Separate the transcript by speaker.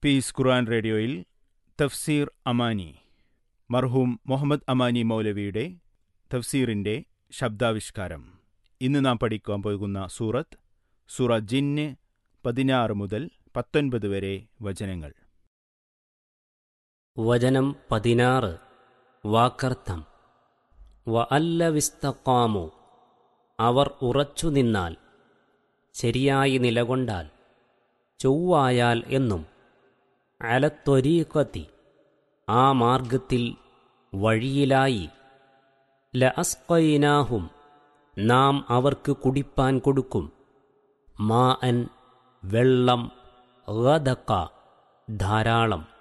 Speaker 1: piece ഖുർആൻ റേഡിയോയിൽ തഫ്സീർ അമാനി മർഹൂം മുഹമ്മദ് അമാനി മൗലവിയുടെ തഫ്സീറിൻ്റെ ശബ്ദാവിഷ്കാരം ഇന്ന് നാം പഠിക്കാൻ പോകുന്ന സൂറത്ത് സൂറ ജിന്ന് പതിനാറ് മുതൽ പത്തൊൻപത് വരെ വചനങ്ങൾ
Speaker 2: വചനം പതിനാറ് വാക്കർത്ഥം വ അല്ല വിസ്തക്കാമു അവർ ഉറച്ചു നിന്നാൽ ശരിയായി നിലകൊണ്ടാൽ ചൊവ്വായാൽ എന്നും അലത്തൊരീക്കത്തി ആ മാർഗത്തിൽ വഴിയിലായി ല അസ്കൈനാഹും നാം അവർക്ക് കുടിപ്പാൻ കൊടുക്കും മാ അൻ വെള്ളം ഗദക്ക ധാരാളം